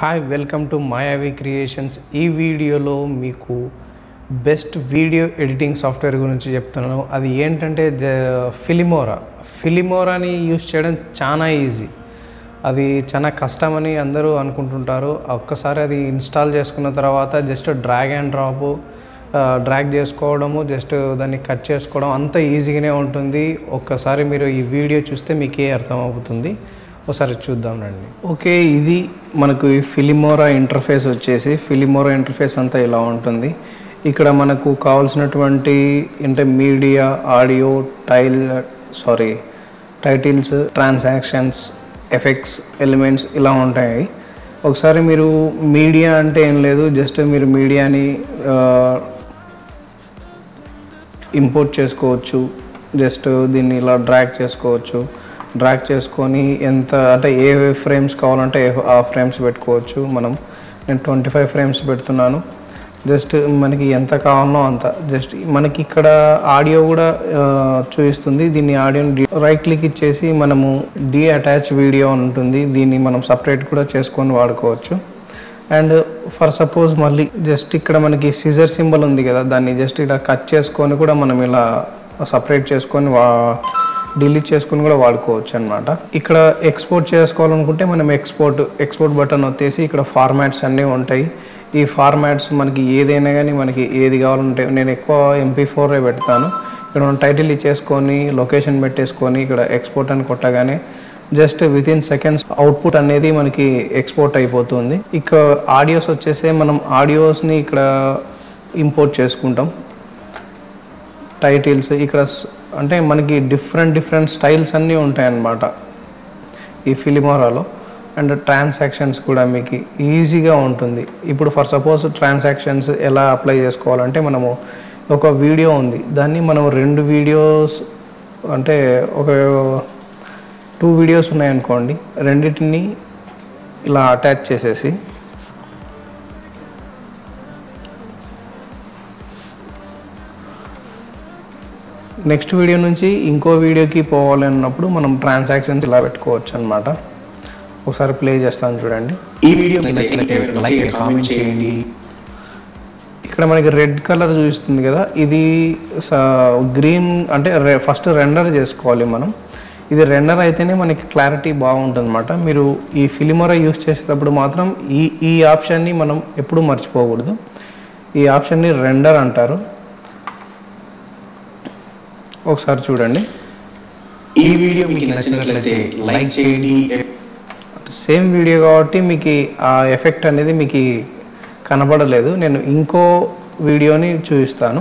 Hi welcome to Mayavi creations ఈ వీడియోలో మీకు బెస్ట్ వీడియో ఎడిటింగ్ సాఫ్ట్వేర్ గురించి చెప్తున్నాను అది ఏంటంటే జ ఫిలిమోరా ఫిలిమోరాని యూస్ చేయడం చాలా ఈజీ అది చాలా కష్టమని అందరూ అనుకుంటుంటారు ఒక్కసారి అది ఇన్స్టాల్ చేసుకున్న తర్వాత just drag and drop drag చేసుకోవడము జస్ట్ దాన్ని కట్ చేసుకోవడం అంత ఈజీగానే ఉంటుంది ఒక్కసారి మీరు ఈ వీడియో చూస్తే మీకే అర్థమవుతుంది ఒకసారి చూద్దాం రండి ఓకే ఇది మనకు ఈ ఫిలిమోరా ఇంటర్ఫేస్ వచ్చేసి ఫిలిమోరా ఇంటర్ఫేస్ అంతా ఇలా ఉంటుంది ఇక్కడ మనకు కావాల్సినటువంటి అంటే media audio tile sorry titles transactions effects elements ఇలా ఉంటాయి ఒకసారి మీరు మీడియా అంటే ఏం లేదు జస్ట్ మీరు మీడియాని ఇంపోర్ట్ చేసుకోవచ్చు జస్ట్ దీన్ని ఇలా డ్రాగ్ చేసుకోవచ్చు డ్రాగ్ చేసుకొని ఎంత అంటే ఏ ఫ్రేమ్స్ కావాలంటే ఏ- ఆ ఫ్రేమ్స్ పెట్టుకోవచ్చు మనం నేను ట్వంటీ ఫైవ్ ఫ్రేమ్స్ పెడుతున్నాను జస్ట్ మనకి ఎంత కావాలో అంత జస్ట్ మనకి ఇక్కడ ఆడియో కూడా ఆ, చూపిస్తుంది దీన్ని ఆడియోని రైట్ క్లిక్ ఇచ్చేసి మనము డి అటాచ్ వీడియో అని ఉంటుంది దీన్ని మనం సపరేట్ కూడా చేసుకొని వాడుకోవచ్చు అండ్ ఫర్ సపోజ్ మళ్ళీ జస్ట్ ఇక్కడ మనకి సిజర్ సింబల్ ఉంది కదా దాన్ని జస్ట్ ఇలా కట్ చేసుకొని కూడా మనం ఇలా సపరేట్ చేసుకొని వా డిలీట్ చేసుకొని కూడా వాడుకోవచ్చు అనమాట ఇక్కడ ఎక్స్పోర్ట్ చేసుకోవాలనుకుంటే మనం ఎక్స్పోర్ట్ ఎక్స్పోర్ట్ బటన్ వచ్చేసి ఇక్కడ ఫార్మాట్స్ అన్నీ ఉంటాయి ఈ ఫార్మాట్స్ మనకి ఏదైనా కానీ మనకి ఏది కావాలంటే నేను ఎక్కువ ఎంపీ ఫోరే పెడతాను ఇక్కడ మనం టైటిల్ ఇచ్చేసుకొని లొకేషన్ పెట్టేసుకొని ఇక్కడ ఎక్స్పోర్ట్ అని కొట్టగానే just within seconds output అనేది మనకి ఎక్స్పోర్ట్ అయిపోతుంది ఇక ఆడియోస్ వచ్చేసి మనం ఆడియోస్ని ఇక్కడ ఇంపోర్ట్ చేసుకుంటాం టైటిల్స్ ఇక్కడ స్- అంటే మనకి డిఫరెంట్ డిఫరెంట్ స్టైల్స్ అన్నీ ఉంటాయన్నమాట ఈ ఫిలిమోరాలో అండ్ ట్రాన్సాక్షన్స్ కూడా మీకు ఈజీగా ఉంటుంది ఇప్పుడు ఫర్ సపోజ్ ట్రాన్సాక్షన్స్ ఎలా అప్లై చేసుకోవాలంటే మనము ఒక వీడియో ఉంది దాన్ని మనం రెండు వీడియోస్ అంటే ఒక టూ వీడియోస్ ఉన్నాయనుకోండి రెండింటిని ఇలా అటాచ్ చేసేసి నెక్స్ట్ వీడియో నుంచి ఇంకో వీడియోకి పోవాలి అన్నప్పుడు మనం ట్రాన్సాక్షన్స్ ఇలా పెట్టుకోవచ్చు అనమాట ఒకసారి ప్లే చేస్తాను చూడండి ఈ వీడియో మీకు నచ్చినట్లయితే లైక్ కామెంట్ చేయండి ఇక్కడ మనకి రెడ్ కలర్ చూపిస్తుంది కదా ఇది గ్రీన్ అంటే ఫస్ట్ రెండర్ చేసుకోవాలి మనం ఇది రెండర్ అయితేనే మనకి క్లారిటీ బాగుంటుంది అనమాట మీరు ఈ ఫిలిమోరా యూస్ చేసేటప్పుడు మాత్రం ఈ ఈ ఆప్షన్ని మనం ఎప్పుడూ మర్చిపోకూడదు ఈ ఆప్షన్ని రెండర్ అంటారు ఒకసారి చూడండి ఈ వీడియో మీకు నచ్చినట్లయితే లైక్ చేయండి సేమ్ వీడియో కాబట్టి మీకు ఆ ఎఫెక్ట్ అనేది మీకు కనబడలేదు నేను ఇంకో వీడియోని చూపిస్తాను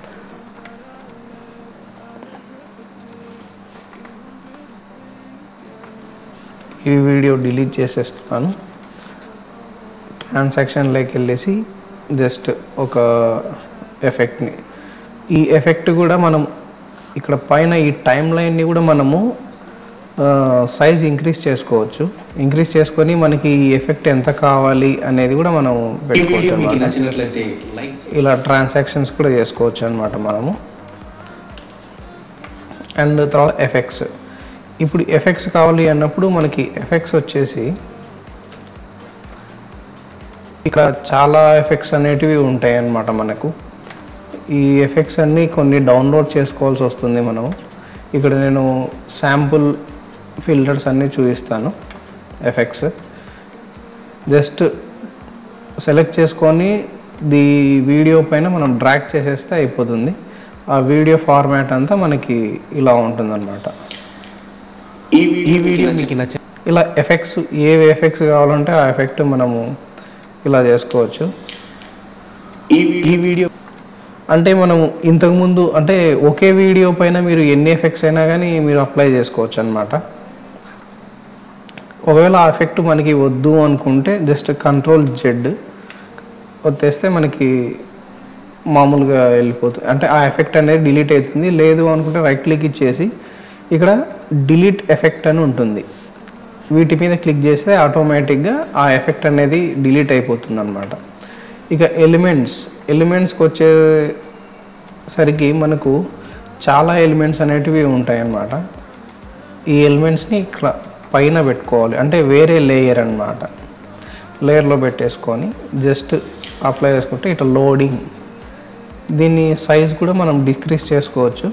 ఈ వీడియో డిలీట్ చేసేస్తున్నాను ట్రాన్సాక్షన్లోకి వెళ్ళేసి జస్ట్ ఒక ఎఫెక్ట్ని ఈ ఎఫెక్ట్ కూడా మనం ఇక్కడ పైన ఈ టైం లైన్ని కూడా మనము సైజ్ ఇంక్రీజ్ చేసుకోవచ్చు ఇంక్రీజ్ చేసుకొని మనకి ఈ ఎఫెక్ట్ ఎంత కావాలి అనేది కూడా మనం ఈ పెట్టుకోవచ్చు వీడియో మీకు అన్నమాట. నచ్చినట్లయితే లైక్ ఇలా ట్రాన్సాక్షన్స్ కూడా చేసుకోవచ్చు అనమాట మనము అండ్ తర్వాత ఎఫెక్ట్స్ ఇప్పుడు ఎఫెక్ట్స్ కావాలి అన్నప్పుడు మనకి ఎఫెక్ట్స్ వచ్చేసి ఇక్కడ చాలా ఎఫెక్ట్స్ అనేటివి ఉంటాయి అన్నమాట మనకు ఈ ఎఫెక్ట్స్ అన్నీ కొన్ని డౌన్లోడ్ చేసుకోవాల్సి వస్తుంది మనం ఇక్కడ నేను శాంపుల్ ఫిల్టర్స్ అన్నీ చూపిస్తాను ఎఫెక్ట్స్ జస్ట్ సెలెక్ట్ చేసుకొని ది వీడియో పైన మనం డ్రాగ్ చేసేస్తే అయిపోతుంది ఆ వీడియో ఫార్మాట్ అంతా మనకి ఇలా ఉంటుందన్నమాట ఈ ఈ వీడియో మీకు నచ్చిన ఇలా ఎఫెక్ట్స్ ఏ ఎఫెక్ట్స్ కావాలంటే ఆ ఎఫెక్ట్ మనము ఇలా చేసుకోవచ్చు ఈ ఈ వీడియో అంటే మనం ఇంతకుముందు అంటే ఒకే వీడియో పైన మీరు ఎన్ని ఎఫెక్ట్స్ అయినా కానీ మీరు అప్లై చేసుకోవచ్చు అనమాట ఒకవేళ ఆ ఎఫెక్ట్ మనకి వద్దు అనుకుంటే జస్ట్ కంట్రోల్ జెడ్ వచ్చేస్తే మనకి మామూలుగా వెళ్ళిపోతుంది అంటే ఆ ఎఫెక్ట్ అనేది డిలీట్ అవుతుంది లేదు అనుకుంటే రైట్ క్లిక్ ఇచ్చేసి ఇక్కడ డిలీట్ ఎఫెక్ట్ అని ఉంటుంది వీటి మీద క్లిక్ చేస్తే ఆటోమేటిక్గా ఆ ఎఫెక్ట్ అనేది డిలీట్ అయిపోతుంది అనమాట ఇక ఎలిమెంట్స్ ఎలిమెంట్స్కి వచ్చేసరికి మనకు చాలా ఎలిమెంట్స్ అనేటివి ఉంటాయి అన్నమాట ఈ ఎలిమెంట్స్ని ఇట్లా పైన పెట్టుకోవాలి అంటే వేరే లేయర్ అన్నమాట లేయర్లో పెట్టేసుకొని జస్ట్ అప్లై చేసుకుంటే ఇట్లా లోడింగ్ దీని సైజ్ కూడా మనం డిక్రీస్ చేసుకోవచ్చు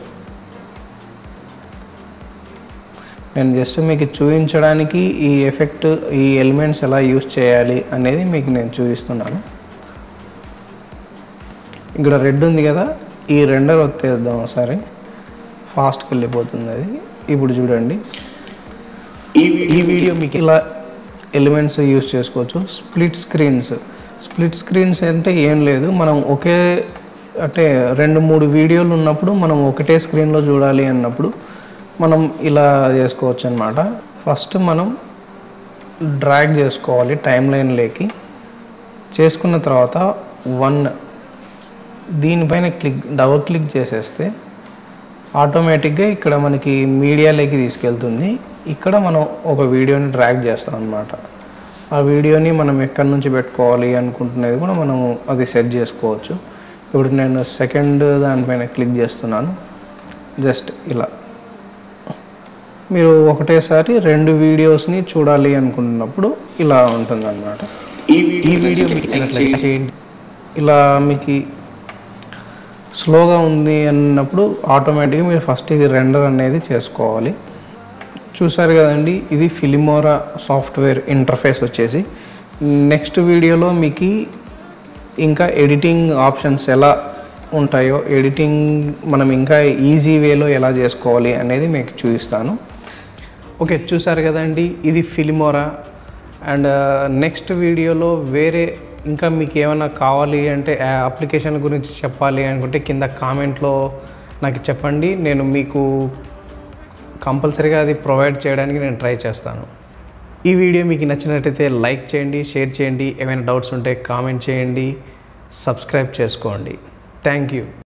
నేను జస్ట్ మీకు చూపించడానికి ఈ ఎఫెక్ట్ ఈ ఎలిమెంట్స్ ఎలా యూస్ చేయాలి అనేది మీకు నేను చూపిస్తున్నాను ఇక్కడ రెడ్ ఉంది కదా ఈ రెండర్ వచ్చేద్దాం ఒకసారి ఫాస్ట్కి వెళ్ళిపోతుంది అది ఇప్పుడు చూడండి ఈ ఈ వీడియో మీకు ఇలా ఎలిమెంట్స్ యూస్ చేసుకోవచ్చు స్ప్లిట్ స్క్రీన్స్ స్ప్లిట్ స్క్రీన్స్ అంటే ఏం లేదు మనం ఒకే అంటే రెండు మూడు వీడియోలు ఉన్నప్పుడు మనం ఒకటే స్క్రీన్లో చూడాలి అన్నప్పుడు మనం ఇలా చేసుకోవచ్చు అనమాట ఫస్ట్ మనం డ్రాగ్ చేసుకోవాలి టైం లైన్లోకి చేసుకున్న తర్వాత వన్ దీనిపైన క్లిక్ డబుల్ క్లిక్ చేసేస్తే ఆటోమేటిక్గా ఇక్కడ మనకి మీడియాలోకి తీసుకెళ్తుంది ఇక్కడ మనం ఒక వీడియోని డ్రాగ్ చేస్తాం అనమాట ఆ వీడియోని మనం ఎక్కడి నుంచి పెట్టుకోవాలి అనుకుంటున్నది కూడా మనం అది సెట్ చేసుకోవచ్చు ఇప్పుడు నేను సెకండ్ దానిపైన క్లిక్ చేస్తున్నాను జస్ట్ ఇలా మీరు ఒకటేసారి రెండు వీడియోస్ని చూడాలి అనుకుంటున్నప్పుడు ఇలా ఉంటుంది ఈ వీడియో వీడియో మీకు నచ్చినట్లయితే చేయండి ఇలా మీకు స్లోగా ఉంది అన్నప్పుడు ఆటోమేటిక్గా మీరు ఫస్ట్ ఇది రెండర్ అనేది చేసుకోవాలి చూసారు కదండి ఇది ఫిలిమోరా సాఫ్ట్వేర్ ఇంటర్ఫేస్ వచ్చేసి నెక్స్ట్ వీడియోలో మీకు ఇంకా ఎడిటింగ్ ఆప్షన్స్ ఎలా ఉంటాయో ఎడిటింగ్ మనం ఇంకా ఈజీ వేలో ఎలా చేసుకోవాలి అనేది మీకు చూపిస్తాను ఓకే చూసారు కదండి ఇది ఫిలిమోరా అండ్ నెక్స్ట్ వీడియోలో వేరే ఇంకా మీకు ఏమైనా కావాలి అంటే ఆ అప్లికేషన్ గురించి చెప్పాలి అనుకుంటే కింద కామెంట్లో నాకు చెప్పండి నేను మీకు కంపల్సరీగా అది ప్రొవైడ్ చేయడానికి నేను ట్రై చేస్తాను ఈ వీడియో మీకు నచ్చినట్టయితే లైక్ చేయండి షేర్ చేయండి ఏమైనా డౌట్స్ ఉంటే కామెంట్ చేయండి సబ్స్క్రైబ్ చేసుకోండి థ్యాంక్ యూ